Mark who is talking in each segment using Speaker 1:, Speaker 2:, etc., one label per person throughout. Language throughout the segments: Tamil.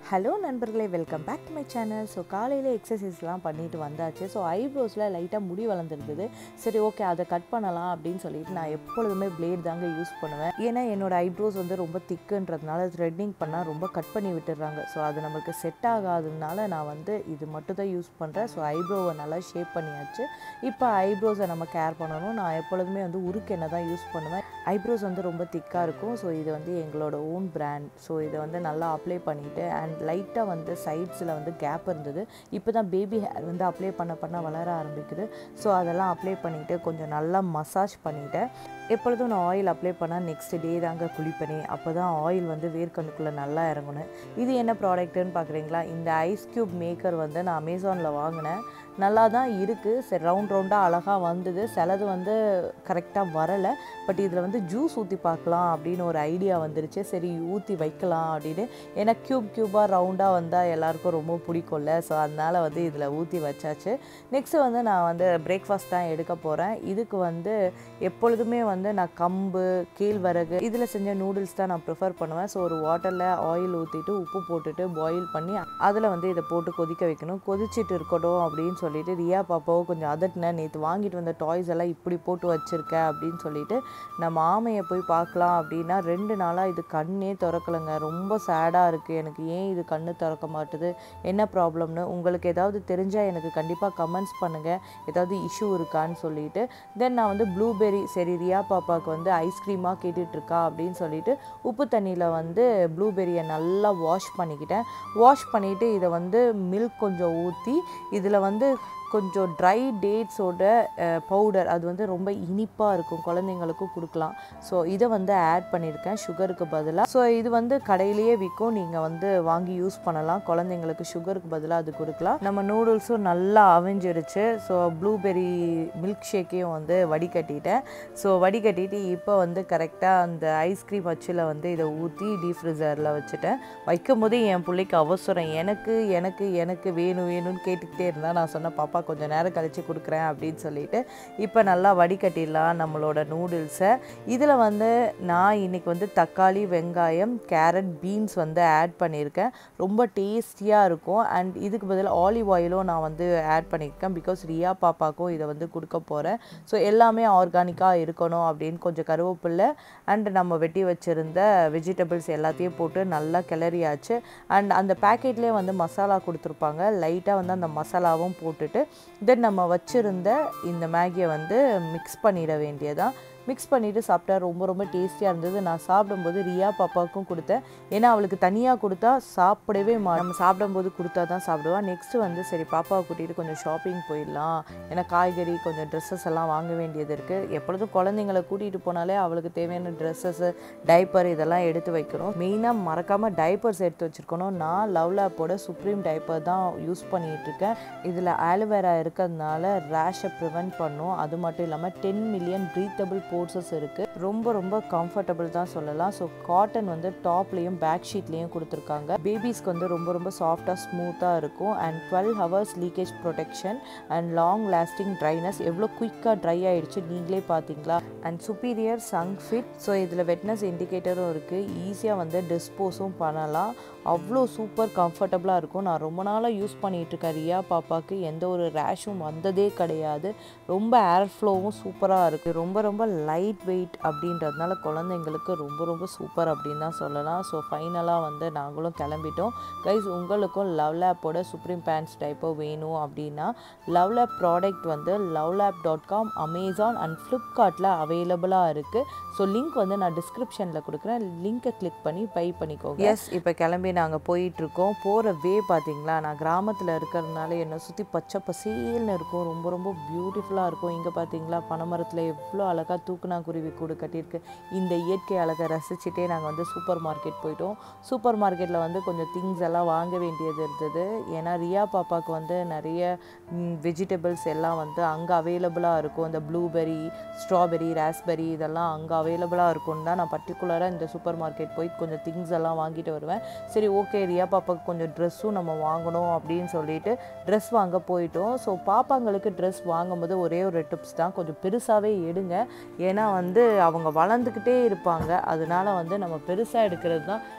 Speaker 1: ஹலோ நண்பர்களே welcome back to my channel so காலையில் எக்ஸசைஸ்லாம் பண்ணிட்டு வந்தாச்சு ஸோ ஐப்ரோஸில் லைட்டாக முடி வளர்ந்துருந்தது சரி ஓகே அதை கட் பண்ணலாம் அப்படின்னு சொல்லிட்டு நான் எப்பொழுதுமே பிளேட் தாங்க யூஸ் பண்ணுவேன் ஏன்னா என்னோட ஐப்ரோஸ் வந்து ரொம்ப திக்குன்றதுனால த்ரெட்டிங் பண்ணால் ரொம்ப கட் பண்ணி விட்டுடுறாங்க ஸோ அது நம்மளுக்கு செட் ஆகாததுனால நான் வந்து இது மட்டும் தான் யூஸ் பண்ணுறேன் ஸோ ஐப்ரோவை நல்லா ஷேப் பண்ணியாச்சு இப்போ ஐப்ரோஸை நம்ம கேர் பண்ணணும் நான் எப்பொழுதுமே வந்து உருக்கு எண்ணெய் தான் யூஸ் பண்ணுவேன் ஐப்ரோஸ் வந்து ரொம்ப திக்காக இருக்கும் ஸோ இது வந்து எங்களோட ஓன் பிராண்ட் ஸோ இதை வந்து நல்லா அப்ளை பண்ணிவிட்டு அண்ட் லைட்டாக வந்து சைட்ஸில் வந்து கேப் இருந்தது இப்போ தான் பேபி ஹேர் வந்து அப்ளை பண்ண பண்ண வளர ஆரம்பிக்குது ஸோ அதெல்லாம் அப்ளை பண்ணிவிட்டு கொஞ்சம் நல்லா மசாஜ் பண்ணிவிட்டேன் எப்பொழுதும் நான் ஆயில் அப்ளை பண்ணால் நெக்ஸ்ட் டே தாங்க குளிப்பேனே அப்போ தான் ஆயில் வந்து வேர்க்கண்ணுக்குள்ளே நல்லா இறங்கணும் இது என்ன ப்ராடக்ட்டுன்னு பார்க்குறீங்களா இந்த ஐஸ் க்யூப் மேக்கர் வந்து நான் அமேசானில் வாங்கினேன் நல்லா தான் இருக்குது சரி ரவுண்ட் ரவுண்டாக அழகாக வந்தது சிலது வந்து கரெக்டாக வரலை பட் இதில் வந்து ஜூஸ் ஊற்றி பார்க்கலாம் அப்படின்னு ஒரு ஐடியா வந்துருச்சு சரி ஊற்றி வைக்கலாம் அப்படின்னு ஏன்னா க்யூப் க்யூபாக ரவுண்டாக வந்தால் எல்லாருக்கும் ரொம்ப பிடிக்கும்ல ஸோ அதனால் வந்து இதில் ஊற்றி வச்சாச்சு நெக்ஸ்ட்டு வந்து நான் வந்து பிரேக்ஃபாஸ்ட் தான் எடுக்க போகிறேன் இதுக்கு வந்து எப்பொழுதுமே வந்து நான் கம்பு கேழ்வரகு இதில் செஞ்ச நூடுல்ஸ் தான் நான் ப்ரிஃபர் பண்ணுவேன் ஸோ ஒரு வாட்டரில் ஆயில் ஊற்றிட்டு உப்பு போட்டுட்டு பாயில் பண்ணி அதில் வந்து இதை போட்டு கொதிக்க வைக்கணும் கொதிச்சிட்டு இருக்கட்டும் அப்படின்னு சொல்லிட்டு ரியா பாப்பாவும் கொஞ்சம் அதட்டினேன் நேற்று வாங்கிட்டு வந்த டாய்ஸ் எல்லாம் இப்படி போட்டு வச்சுருக்க அப்படின்னு சொல்லிட்டு நம்ம ஆமையை போய் பார்க்கலாம் அப்படின்னா ரெண்டு நாளாக இது கண்ணே திறக்கலைங்க ரொம்ப சேடாக இருக்குது எனக்கு ஏன் இது கண்ணு திறக்க மாட்டுது என்ன ப்ராப்ளம்னு உங்களுக்கு ஏதாவது தெரிஞ்சால் எனக்கு கண்டிப்பாக கமெண்ட்ஸ் பண்ணுங்கள் ஏதாவது இஷ்யூ இருக்கான்னு சொல்லிட்டு தென் நான் வந்து ப்ளூபெர்ரி சரி ரியா பாப்பாவுக்கு வந்து ஐஸ்கிரீமாக கேட்டுட்ருக்கா அப்படின்னு சொல்லிட்டு உப்பு தண்ணியில் வந்து ப்ளூபெர்ரியை நல்லா வாஷ் பண்ணிக்கிட்டேன் வாஷ் பண்ணிவிட்டு இதை வந்து மில்க் கொஞ்சம் ஊற்றி இதில் வந்து கொஞ்சம் ட்ரை டேட்ஸோட பவுடர் அது வந்து ரொம்ப இனிப்பாக இருக்கும் குழந்தைங்களுக்கும் கொடுக்கலாம் ஸோ இதை வந்து ஆட் பண்ணியிருக்கேன் சுகருக்கு பதிலாக ஸோ இது வந்து கடையிலேயே விற்கும் நீங்கள் வந்து வாங்கி யூஸ் பண்ணலாம் குழந்தைங்களுக்கு சுகருக்கு பதிலாக அது கொடுக்கலாம் நம்ம நூடுல்ஸும் நல்லா அவிஞ்சிருச்சு ஸோ ப்ளூபெர்ரி மில்க் ஷேக்கையும் வந்து வடிகட்டிட்டேன் ஸோ வடிகட்டிட்டு இப்போ வந்து கரெக்டாக அந்த ஐஸ்கிரீம் அச்சில் வந்து இதை ஊற்றி டீப் ஃப்ரிசரில் வச்சுட்டேன் வைக்கும் போது என் பிள்ளைக்கு அவசரம் எனக்கு எனக்கு எனக்கு வேணும் வேணும்னு கேட்டுக்கிட்டே இருந்தால் நான் சொன்ன பாப்பா கொஞ்சம் நேரம் கழித்து கொடுக்குறேன் அப்படின்னு சொல்லிட்டு இப்போ நல்லா வடிகட்டிடலாம் நம்மளோட நூடுல்ஸை இதில் வந்து நான் இன்றைக்கி வந்து தக்காளி வெங்காயம் கேரட் பீன்ஸ் வந்து ஆட் பண்ணியிருக்கேன் ரொம்ப டேஸ்டியாக இருக்கும் அண்ட் இதுக்கு பதில் ஆலிவ் ஆயிலும் நான் வந்து ஆட் பண்ணியிருக்கேன் பிகாஸ் ரியா பாப்பாக்கும் இதை வந்து கொடுக்க போகிறேன் ஸோ எல்லாமே ஆர்கானிக்காக இருக்கணும் அப்படின்னு கொஞ்சம் கருவேப்பில்லை அண்ட் நம்ம வெட்டி வச்சுருந்த வெஜிடபிள்ஸ் எல்லாத்தையும் போட்டு நல்லா கிளறியாச்சு அண்ட் அந்த பேக்கெட்லேயே வந்து மசாலா கொடுத்துருப்பாங்க லைட்டாக வந்து அந்த மசாலாவும் போட்டுட்டு தென் நம்ம வச்சுருந்த இந்த மேகியை வந்து மிக்ஸ் பண்ணிட வேண்டியதான் மிக்ஸ் பண்ணிவிட்டு சாப்பிட்டா ரொம்ப ரொம்ப டேஸ்டியாக இருந்தது நான் சாப்பிடும்போது ரியா பாப்பாவுக்கும் கொடுத்தேன் ஏன்னா அவளுக்கு தனியாக கொடுத்தா சாப்பிடவே மா நம்ம சாப்பிடும்போது கொடுத்தா தான் சாப்பிடுவா நெக்ஸ்ட்டு வந்து சரி பாப்பாவை கூட்டிகிட்டு கொஞ்சம் ஷாப்பிங் போயிடலாம் ஏன்னா காய்கறி கொஞ்சம் ட்ரெஸ்ஸஸ் எல்லாம் வாங்க வேண்டியது இருக்குது எப்பொழுதும் குழந்தைங்களை கூட்டிகிட்டு போனாலே அவளுக்கு தேவையான ட்ரெஸ்ஸஸ்ஸு டைப்பர் இதெல்லாம் எடுத்து வைக்கணும் மெயினாக மறக்காமல் டைப்பர்ஸ் எடுத்து வச்சுருக்கணும் நான் லவ் லேப்போட சுப்ரீம் டைப்பர் தான் யூஸ் பண்ணிகிட்ருக்கேன் இதில் ஆலுவேரா இருக்கிறதுனால ரேஷை ப்ரிவெண்ட் பண்ணும் அது மட்டும் இல்லாமல் டென் மில்லியன் ப்ரீத்தபிள் போர்சஸ் இருக்குது ரொம்ப ரொம்ப கம்ஃபர்டபுள் தான் சொல்லலாம் ஸோ காட்டன் வந்து டாப்லேயும் பேக் ஷீட்லேயும் கொடுத்துருக்காங்க பேபிஸ்க்கு வந்து ரொம்ப ரொம்ப சாஃப்டாக ஸ்மூத்தாக இருக்கும் and twelve hours leakage protection and long lasting dryness எவ்வளோ குயிக்காக ட்ரை ஆகிடுச்சு நீங்களே பார்த்தீங்களா and superior snug fit so இதில் வெட்னஸ் இண்டிகேட்டரும் இருக்குது ஈஸியாக வந்து டிஸ்போஸும் பண்ணலாம் அவ்வளோ சூப்பர் கம்ஃபர்டபுளாக இருக்கும் நான் ரொம்ப நாளாக யூஸ் பண்ணிகிட்ருக்கேன் ரியா பாப்பாவுக்கு எந்த ஒரு ரேஷும் வந்ததே கிடையாது ரொம்ப ஏர் ஃப்ளோவும் சூப்பராக இருக்குது ரொம்ப ரொம்ப லைட் வெயிட் அப்படின்றதுனால குழந்தைங்களுக்கு ரொம்ப ரொம்ப சூப்பர் அப்படின்னு தான் சொல்லலாம் ஸோ ஃபைனலாக வந்து நாங்களும் கிளம்பிட்டோம் கைஸ் உங்களுக்கும் லவ் லேப்போட சுப்ரீம் பேண்ட்ஸ் டைப்போ வேணும் அப்படின்னா லவ் லேப் ப்ராடக்ட் வந்து Love Lap dot com Amazon and ஃப்ளிப்கார்ட்டில் அவைலபிளாக இருக்குது ஸோ லிங்க் வந்து நான் டிஸ்கிரிப்ஷனில் கொடுக்குறேன் லிங்க்கை கிளிக் பண்ணி பை பண்ணிக்கோங்க எஸ் இப்போ கிளம்பி நாங்கள் போயிட்டுருக்கோம் போகிற வே பார்த்தீங்களா நான் கிராமத்தில் இருக்கிறதுனால என்னை சுற்றி பச்சை பசேல்னு இருக்கும் ரொம்ப ரொம்ப பியூட்டிஃபுல்லாக இருக்கும் இங்கே பார்த்தீங்களா பனைமரத்தில் எவ்வளோ அழகாக தூக்குனாங்குருவி கூடு கட்டியிருக்கு இந்த இயற்கை அழகை ரசிச்சுட்டே நாங்கள் வந்து சூப்பர் மார்க்கெட் போயிட்டோம் சூப்பர் மார்க்கெட்டில் வந்து கொஞ்சம் திங்ஸ் எல்லாம் வாங்க வேண்டியது இருந்தது ஏன்னா ரியா பாப்பாவுக்கு வந்து நிறைய வெஜிடபிள்ஸ் எல்லாம் வந்து அங்கே அவைலபிளாக இருக்கும் இந்த ப்ளூபெரி ஸ்ட்ராபெரி ராஸ்பெரி இதெல்லாம் அங்கே அவைலபிளாக இருக்கும்னு தான் நான் பர்டிகுலராக இந்த சூப்பர் மார்க்கெட் போய் கொஞ்சம் திங்ஸ் எல்லாம் வாங்கிட்டு வருவேன் சரி ஓகே ரியா பாப்பாவுக்கு கொஞ்சம் ட்ரெஸ்ஸும் நம்ம வாங்கணும் அப்படின்னு சொல்லிட்டு ட்ரெஸ் வாங்க போயிட்டோம் ஸோ பாப்பாங்களுக்கு ட்ரெஸ் வாங்கும்போது ஒரே ஒரு டிப்ஸ் தான் கொஞ்சம் பெருசாகவே எடுங்க ஏன்னா வந்து அவங்க வளர்ந்துக்கிட்டே இருப்பாங்க அதனால வந்து நம்ம பெருசாக எடுக்கிறது தான்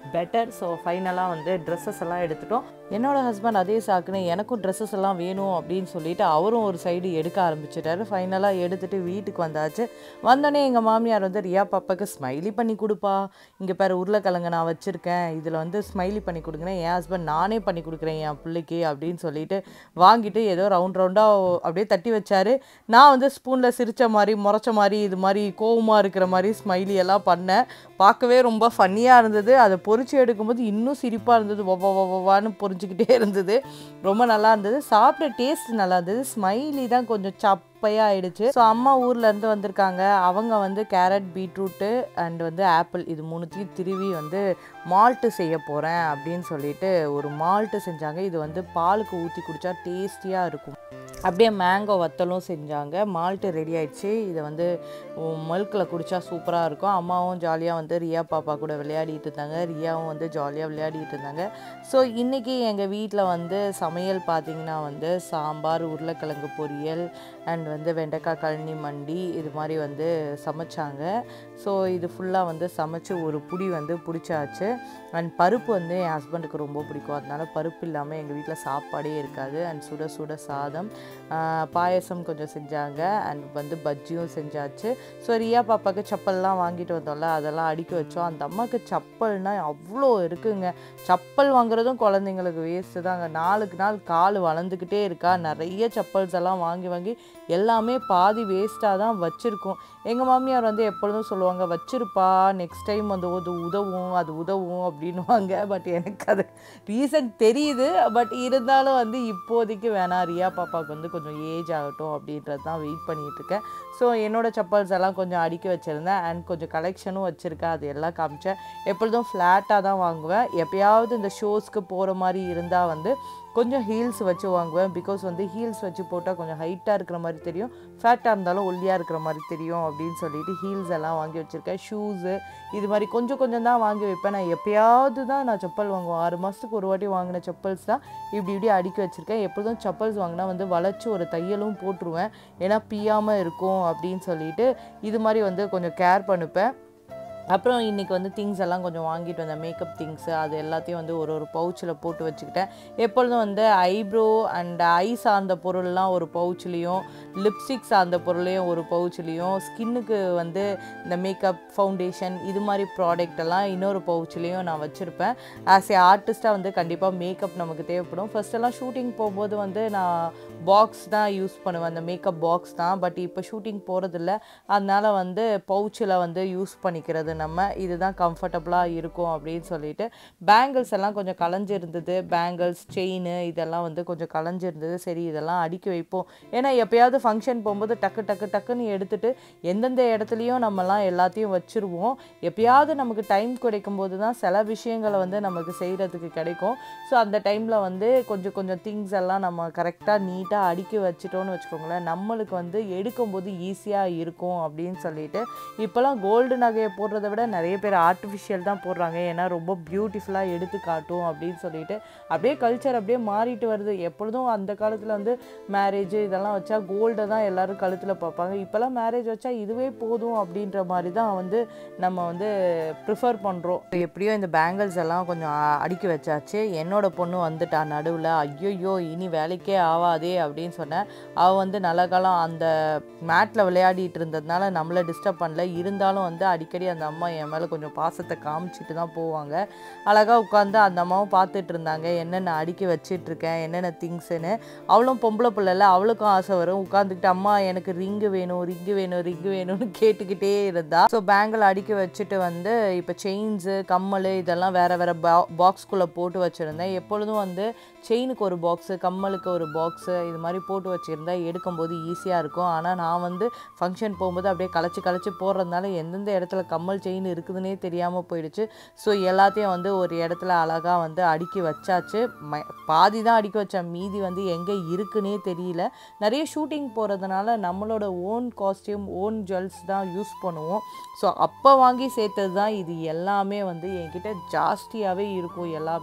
Speaker 1: பெட்டர் ஸோ ஃபைனலாக வந்து ட்ரெஸ்ஸஸ் எல்லாம் எடுத்துட்டோம் என்னோட ஹஸ்பண்ட் அதே சாக்குன்னு எனக்கும் ட்ரெஸ்ஸஸ் எல்லாம் வேணும் அப்படின்னு சொல்லிட்டு அவரும் ஒரு சைடு எடுக்க ஆரம்பிச்சிட்டாரு ஃபைனலாக எடுத்துட்டு வீட்டுக்கு வந்தாச்சு வந்தோடனே எங்கள் மாமியார் வந்து ரியா பாப்பாக்கு ஸ்மைலி பண்ணி கொடுப்பா இங்கே பேர் உருளைக்கிழங்கு நான் வச்சுருக்கேன் இதில் வந்து ஸ்மைலி பண்ணி கொடுக்குறேன் என் ஹஸ்பண்ட் நானே பண்ணி கொடுக்குறேன் என் பிள்ளைக்கு அப்படின்னு சொல்லிட்டு வாங்கிட்டு ஏதோ ரவுண்ட் ரவுண்டாக அப்படியே தட்டி வச்சாரு நான் வந்து ஸ்பூனில் சிரித்த மாதிரி முறைச்ச மாதிரி இது மாதிரி கோவமாக இருக்கிற மாதிரி ஸ்மைலி எல்லாம் பண்ணேன் பார்க்கவே ரொம்ப ஃபன்னியாக இருந்தது அதை பொரிச்சு எடுக்கும்போது இன்னும் சிரிப்பாக இருந்தது ஒவ்வொ ஒவ்வொன்னு பொரிஞ்சுக்கிட்டே இருந்தது ரொம்ப நல்லா இருந்தது சாப்பிட்ட டேஸ்ட் நல்லா இருந்தது ஸ்மைலி தான் கொஞ்சம் சப்பையாக ஆயிடுச்சு ஸோ அம்மா ஊர்ல இருந்து வந்திருக்காங்க அவங்க வந்து கேரட் பீட்ரூட்டு அண்ட் வந்து ஆப்பிள் இது மூணுத்தையும் திருவி வந்து மால்ட்டு செய்ய போகிறேன் அப்படின்னு சொல்லிட்டு ஒரு மால்ட்டு செஞ்சாங்க இது வந்து பாலுக்கு ஊற்றி குடித்தா டேஸ்டியாக இருக்கும் அப்படியே மேங்கோ வத்தலும் செஞ்சாங்க மால்ட்டு ரெடி ஆயிடுச்சு இதை வந்து மில்கில் குடித்தா சூப்பராக இருக்கும் அம்மாவும் ஜாலியாக வந்து ரியா பாப்பா கூட விளையாடிட்டு இருந்தாங்க ரியாவும் வந்து ஜாலியாக விளையாடிட்டு இருந்தாங்க ஸோ இன்றைக்கி எங்கள் வீட்டில் வந்து சமையல் பார்த்திங்கன்னா வந்து சாம்பார் உருளைக்கிழங்கு பொரியல் அண்ட் வந்து வெண்டைக்காய் கழனி மண்டி இது மாதிரி வந்து சமைச்சாங்க ஸோ இது ஃபுல்லாக வந்து சமைச்சு ஒரு புடி வந்து பிடிச்சாச்சு அண்ட் பருப்பு வந்து என் ஹஸ்பண்டுக்கு ரொம்ப பிடிக்கும் அதனால பருப்பு இல்லாமல் எங்கள் வீட்டில் சாப்பாடே இருக்காது அண்ட் சுட சுட சாதம் ஆஹ் பாயசம் கொஞ்சம் செஞ்சாங்க அண்ட் வந்து பஜ்ஜியும் செஞ்சாச்சு ஸோ ரியா பாப்பாவுக்கு செப்பல்லாம் வாங்கிட்டு வந்தோம்ல அதெல்லாம் அடுக்கி வச்சோம் அந்த அம்மாவுக்கு செப்பல்னால் அவ்வளோ இருக்குங்க செப்பல் வாங்குறதும் குழந்தைங்களுக்கு வேஸ்ட்டு தாங்க நாளுக்கு நாள் கால் வளர்ந்துக்கிட்டே இருக்கா நிறைய செப்பல்ஸ் எல்லாம் வாங்கி வாங்கி எல்லாமே பாதி வேஸ்ட்டாக தான் வச்சுருக்கோம் எங்கள் மாமியார் வந்து எப்பொழுதும் சொல்லுவாங்க வச்சிருப்பா நெக்ஸ்ட் டைம் வந்து அது உதவும் அது உதவும் அப்படின்வாங்க பட் எனக்கு அது ரீசன் தெரியுது பட் இருந்தாலும் வந்து இப்போதைக்கு வேணாம் ரியா பாப்பாவுக்கு வந்து கொஞ்சம் ஏஜ் ஆகட்டும் அப்படின்றது தான் வெயிட் பண்ணிட்டு இருக்கேன் ஸோ என்னோட செப்பல்ஸ் எல்லாம் கொஞ்சம் அடுக்கி வச்சுருந்தேன் அண்ட் கொஞ்சம் கலெக்ஷனும் வச்சுருக்கேன் அது எல்லாம் காமிச்சேன் எப்பொழுதும் ஃப்ளாட்டாக தான் வாங்குவேன் எப்பயாவது இந்த ஷோஸ்க்கு போகிற மாதிரி இருந்தால் வந்து கொஞ்சம் ஹீல்ஸ் வச்சு வாங்குவேன் பிகாஸ் வந்து ஹீல்ஸ் வச்சு போட்டால் கொஞ்சம் ஹைட்டாக இருக்கிற மாதிரி தெரியும் ஃபேட்டாக இருந்தாலும் ஒல்லியாக இருக்கிற மாதிரி தெரியும் அப்படின்னு சொல்லிட்டு ஹீல்ஸ் எல்லாம் வாங்கி வச்சுருக்கேன் ஷூஸு இது மாதிரி கொஞ்சம் கொஞ்சம் தான் வாங்கி வைப்பேன் நான் எப்பயாவது தான் நான் செப்பல் வாங்குவேன் ஆறு மாதத்துக்கு ஒரு வாட்டி வாங்கின செப்பல்ஸ் தான் இப்படி இப்படி அடுக்கி வச்சுருக்கேன் எப்பொழுதும் செப்பல்ஸ் வாங்கினா வந்து வளைச்சி ஒரு தையலும் போட்டுருவேன் ஏன்னா பியாமல் இருக்கும் அப்படின்னு சொல்லிட்டு இது மாதிரி வந்து கொஞ்சம் கேர் பண்ணிப்பேன் அப்புறம் இன்றைக்கி வந்து திங்ஸ் எல்லாம் கொஞ்சம் வாங்கிட்டு வந்தேன் மேக்கப் திங்ஸு அது எல்லாத்தையும் வந்து ஒரு ஒரு பவுச்சில் போட்டு வச்சுக்கிட்டேன் எப்பொழுதும் வந்து ஐப்ரோ அண்ட் ஐ சார்ந்த பொருள்லாம் ஒரு பவுச்லேயும் லிப்ஸ்டிக் சார்ந்த பொருளையும் ஒரு பவுச்லேயும் ஸ்கின்னுக்கு வந்து இந்த மேக்கப் ஃபவுண்டேஷன் இது மாதிரி ப்ராடக்ட் எல்லாம் இன்னொரு பவுச்லேயும் நான் வச்சுருப்பேன் ஆஸ் ஏ ஆர்டிஸ்ட்டாக வந்து கண்டிப்பாக மேக்கப் நமக்கு தேவைப்படும் ஃபர்ஸ்ட் எல்லாம் ஷூட்டிங் போகும்போது வந்து நான் பாக்ஸ் தான் யூஸ் பண்ணுவேன் அந்த மேக்கப் பாக்ஸ் தான் பட் இப்போ ஷூட்டிங் போகிறதில்ல அதனால் வந்து பவுச்சில் வந்து யூஸ் பண்ணிக்கிறது நம்ம இதுதான் கம்ஃபர்டபுளாக இருக்கும் அப்படின்னு சொல்லிட்டு பேங்கிள்ஸ் எல்லாம் கொஞ்சம் கலைஞ்சிருந்தது பேங்கிள்ஸ் செயின் இதெல்லாம் வந்து கொஞ்சம் கலைஞ்சிருந்தது சரி இதெல்லாம் அடுக்கி வைப்போம் ஏன்னா எப்பயாவது ஃபங்க்ஷன் போகும்போது டக்கு டக்கு டக்குன்னு எடுத்துட்டு எந்தெந்த இடத்துலையும் நம்மலாம் எல்லாத்தையும் வச்சுருவோம் எப்பயாவது நமக்கு டைம் கிடைக்கும் போது தான் சில விஷயங்களை வந்து நமக்கு செய்கிறதுக்கு கிடைக்கும் ஸோ அந்த டைமில் வந்து கொஞ்சம் கொஞ்சம் திங்ஸ் எல்லாம் நம்ம கரெக்டாக நீட்டாக அடுக்கி வச்சுட்டோன்னு வச்சுக்கோங்களேன் நம்மளுக்கு வந்து எடுக்கும்போது ஈஸியாக இருக்கும் அப்படின்னு சொல்லிட்டு இப்போலாம் கோல்டு நகையை போடுறத விட நிறைய பேர் ஆர்டிஃபிஷியல் தான் போடுறாங்க ஏன்னா ரொம்ப பியூட்டிஃபுல்லாக எடுத்து காட்டும் அப்படின்னு சொல்லிட்டு அப்படியே கல்ச்சர் அப்படியே மாறிட்டு வருது எப்பொழுதும் அந்த காலத்தில் வந்து மேரேஜ் இதெல்லாம் வச்சா கோல்டை தான் எல்லாரும் கழுத்தில் பார்ப்பாங்க இப்போல்லாம் மேரேஜ் வச்சா இதுவே போதும் அப்படின்ற மாதிரி தான் வந்து நம்ம வந்து ப்ரிஃபர் பண்ணுறோம் எப்படியோ இந்த பேங்கிள்ஸ் எல்லாம் கொஞ்சம் அ- அடுக்கி வச்சாச்சு என்னோட பொண்ணு வந்துட்டா நடுவில் ஐயோ இனி வேலைக்கே ஆவாதே அப்படின்னு சொன்னேன் அவள் வந்து நல்ல காலம் அந்த மேட்டில் விளையாடிட்டு இருந்ததுனால நம்மளை டிஸ்டர்ப் பண்ணல இருந்தாலும் வந்து அடிக்கடி அந்த அம்மா என் மேலே கொஞ்சம் பாசத்தை காமிச்சிட்டு தான் போவாங்க அழகாக உட்காந்து அந்த அம்மாவும் பார்த்துட்டு இருந்தாங்க என்னென்ன அடுக்கி வச்சிட்டு இருக்கேன் என்னென்ன திங்ஸ்னு அவளும் பொம்பளை பிள்ளைல அவளுக்கும் ஆசை வரும் உட்காந்துக்கிட்டு அம்மா எனக்கு ரிங்கு வேணும் ரிங்கு வேணும் ரிங்கு வேணும்னு கேட்டுக்கிட்டே இருந்தா ஸோ பேங்கில் அடுக்கி வச்சுட்டு வந்து இப்போ செயின்ஸு கம்மல் இதெல்லாம் வேற வேற பா பாக்ஸ்குள்ளே போட்டு வச்சுருந்தேன் எப்பொழுதும் வந்து செயினுக்கு ஒரு பாக்ஸு கம்மலுக்கு ஒரு பாக்ஸு இது மாதிரி போட்டு வச்சுருந்தா எடுக்கும்போது ஈஸியாக இருக்கும் ஆனால் நான் வந்து ஃபங்க்ஷன் போகும்போது அப்படியே கலைச்சி கலைச்சி போடுறதுனால எந்தெந்த இடத்துல கம்மல் செயின் இருக்குதுன்னே தெரியாமல் போயிடுச்சு ஸோ எல்லாத்தையும் வந்து ஒரு இடத்துல அழகாக வந்து அடுக்கி வச்சாச்சு ம பாதி தான் அடுக்கி வச்சேன் மீதி வந்து எங்கே இருக்குன்னே தெரியல நிறைய ஷூட்டிங் போகிறதுனால நம்மளோட ஓன் காஸ்டியூம் ஓன் ஜுவல்ஸ் தான் யூஸ் பண்ணுவோம் ஸோ அப்போ வாங்கி சேர்த்தது தான் இது எல்லாமே வந்து என்கிட்ட ஜாஸ்தியாகவே இருக்கும் எல்லாமே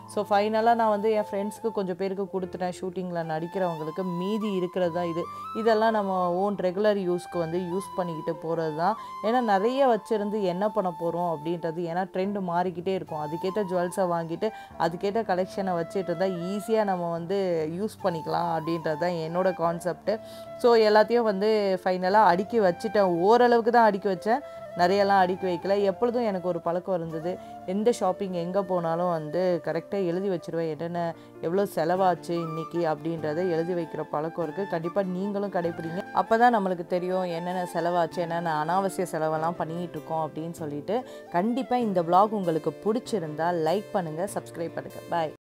Speaker 1: ஸோ ஃபைனலாக நான் வந்து என் ஃப்ரெண்ட்ஸ்க்கு கொஞ்சம் பேருக்கு கொடுத்துட்டேன் ஷூட்டிங்கில் நடிக்கிறவங்களுக்கு மீதி இருக்கிறது தான் இது இதெல்லாம் நம்ம ஓன் ரெகுலர் யூஸ்க்கு வந்து யூஸ் பண்ணிக்கிட்டு போகிறது தான் ஏன்னா நிறைய வச்சுருந்து என்ன பண்ண போகிறோம் அப்படின்றது ஏன்னா ட்ரெண்டு மாறிக்கிட்டே இருக்கும் அதுக்கேற்ற ஜுவல்ஸை வாங்கிட்டு அதுக்கேற்ற கலெக்ஷனை வச்சுட்டு இருந்தால் ஈஸியாக நம்ம வந்து யூஸ் பண்ணிக்கலாம் அப்படின்றது தான் என்னோட கான்செப்ட்டு ஸோ எல்லாத்தையும் வந்து ஃபைனலாக அடுக்கி வச்சுட்டேன் ஓரளவுக்கு தான் அடுக்கி வச்சேன் நிறையெல்லாம் அடுக்கி வைக்கல எப்பொழுதும் எனக்கு ஒரு பழக்கம் இருந்தது எந்த ஷாப்பிங் எங்கே போனாலும் வந்து கரெக்டாக எழுதி வச்சுருவேன் என்னென்ன எவ்வளோ செலவாச்சு இன்றைக்கி அப்படின்றத எழுதி வைக்கிற பழக்கம் இருக்குது கண்டிப்பாக நீங்களும் கடைப்பிடிங்க அப்போ தான் நம்மளுக்கு தெரியும் என்னென்ன செலவாச்சு என்னென்ன அனாவசிய செலவெல்லாம் பண்ணிகிட்டு இருக்கோம் அப்படின்னு சொல்லிட்டு கண்டிப்பாக இந்த vlog உங்களுக்கு பிடிச்சிருந்தா லைக் பண்ணுங்கள் சப்ஸ்கிரைப் பண்ணுங்கள் பாய்